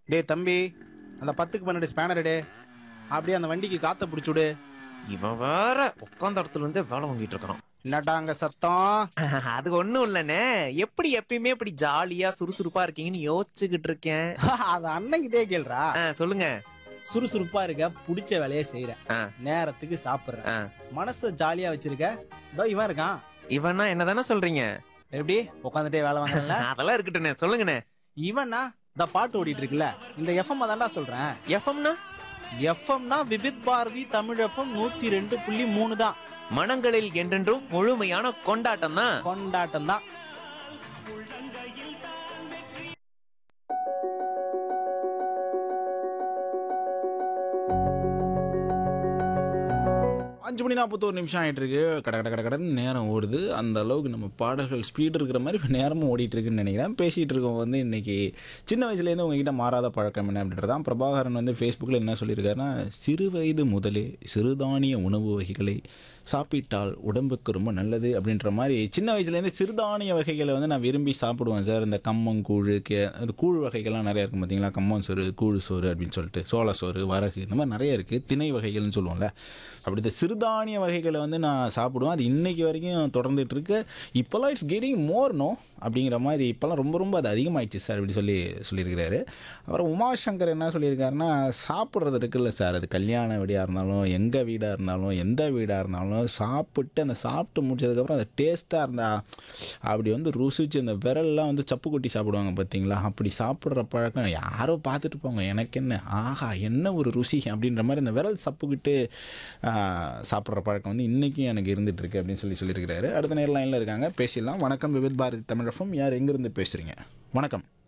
டேய் தம்பி அந்த பத்துக்கு பன்னெண்டு ஸ்பேனர் டே அப்படியே அந்த வண்டிக்கு காத்த பிடிச்சுடு இவன் வேற உட்காந்த இடத்துல இருந்தே வேலை வாங்கிட்டு இருக்கான் என்னடா அங்க சத்தம் அது ஒண்ணும் இல்லனே எப்படி எப்பயுமே இப்படி ஜாலியா சுறுசுறுப்பா இருக்கீங்கன்னு யோசிச்சுக்கிட்டு இருக்கேன் அது அண்ணன்கிட்டே கேள்றா ஆ, சொல்லுங்க சுறுசுறுப்பா இருக்க பிடிச்ச வேலையை செய்யற ஆ. நேரத்துக்கு சாப்பிடுற ஆ. மனச ஜாலியா வச்சிருக்க இதோ இவன் இருக்கான் இவனா என்னதானே சொல்றீங்க எப்படி உட்காந்துட்டே வேலை வாங்கல அதெல்லாம் இருக்கட்டுண்ணே சொல்லுங்கண்ணே இவனா இந்த பாட்டு ஓடிட்டு இருக்குல்ல இந்த எஃப்எம் தான்டா சொல்றேன் எஃப்எம்னா எஃப்எம்னா விபித் பாரதி தமிழ் எஃப்எம் நூத்தி ரெண்டு புள்ளி மூணு தான் மனங்களில் என்றென்றும் முழுமையான கொண்டாட்டம் தான் கொண்டாட்டம் தான் அஞ்சு மணி நாற்பத்தோரு நிமிஷம் ஆகிட்டு இருக்கு கட கட கட கடன்னு நேரம் ஓடுது அந்த அளவுக்கு நம்ம பாடல்கள் ஸ்பீடு இருக்கிற மாதிரி இப்போ நேரமும் ஓடிட்டு இருக்குன்னு நினைக்கிறேன் பேசிகிட்டு இருக்கோம் வந்து இன்னைக்கு சின்ன வயசுலேருந்து உங்ககிட்ட மாறாத பழக்கம் என்ன அப்படின்றது தான் பிரபாகரன் வந்து ஃபேஸ்புக்கில் என்ன சொல்லியிருக்காருன்னா சிறு வயது முதலே சிறுதானிய உணவு வகைகளை சாப்பிட்டால் உடம்புக்கு ரொம்ப நல்லது அப்படின்ற மாதிரி சின்ன வயசுலேருந்து சிறுதானிய வகைகளை வந்து நான் விரும்பி சாப்பிடுவேன் சார் இந்த கம்மங்கூழ் கே அது கூழ் வகைகள்லாம் நிறையா இருக்கும் பார்த்தீங்களா கம்மன் சோறு கூழ் சோறு அப்படின்னு சொல்லிட்டு சோள சோறு வரகு இந்த மாதிரி நிறைய இருக்குது திணை வகைகள்னு சொல்லுவோம்ல அப்படி இந்த சிறுதானிய வகைகளை வந்து நான் சாப்பிடுவேன் அது இன்னைக்கு வரைக்கும் தொடர்ந்துட்டு இருக்கு இப்போல்லாம் இட்ஸ் கெட்டிங் மோர் நோ அப்படிங்கிற மாதிரி இப்போல்லாம் ரொம்ப ரொம்ப அது அதிகமாகிடுச்சு சார் அப்படி சொல்லி சொல்லியிருக்கிறாரு அப்புறம் உமாசங்கர் என்ன சொல்லியிருக்காருன்னா சாப்பிட்றது இருக்குல்ல சார் அது கல்யாண வீடாக இருந்தாலும் எங்கள் வீடாக இருந்தாலும் எந்த வீடாக இருந்தாலும் சாப்பிட்டு அந்த சாப்பிட்டு முடிச்சதுக்கப்புறம் அந்த டேஸ்ட்டாக இருந்தா அப்படி வந்து ருசிச்சு அந்த விரல்லாம் வந்து சப்பு கொட்டி சாப்பிடுவாங்க பார்த்தீங்களா அப்படி சாப்பிட்ற பழக்கம் யாரோ பார்த்துட்டு போங்க எனக்கு என்ன ஆஹா என்ன ஒரு ருசி அப்படின்ற மாதிரி அந்த விரல் சப்புக்கிட்டு சாப்பிட்ற பழக்கம் வந்து இன்றைக்கும் எனக்கு இருந்துட்டு இருக்கு அப்படின்னு சொல்லி சொல்லியிருக்கிறாரு அடுத்த நேரம் லைனில் இருக்காங்க பேசிடலாம் வணக்கம் விவித் பாரதி தமிழகம் யார் எங்கேருந்து பேசுகிறீங்க வணக்கம்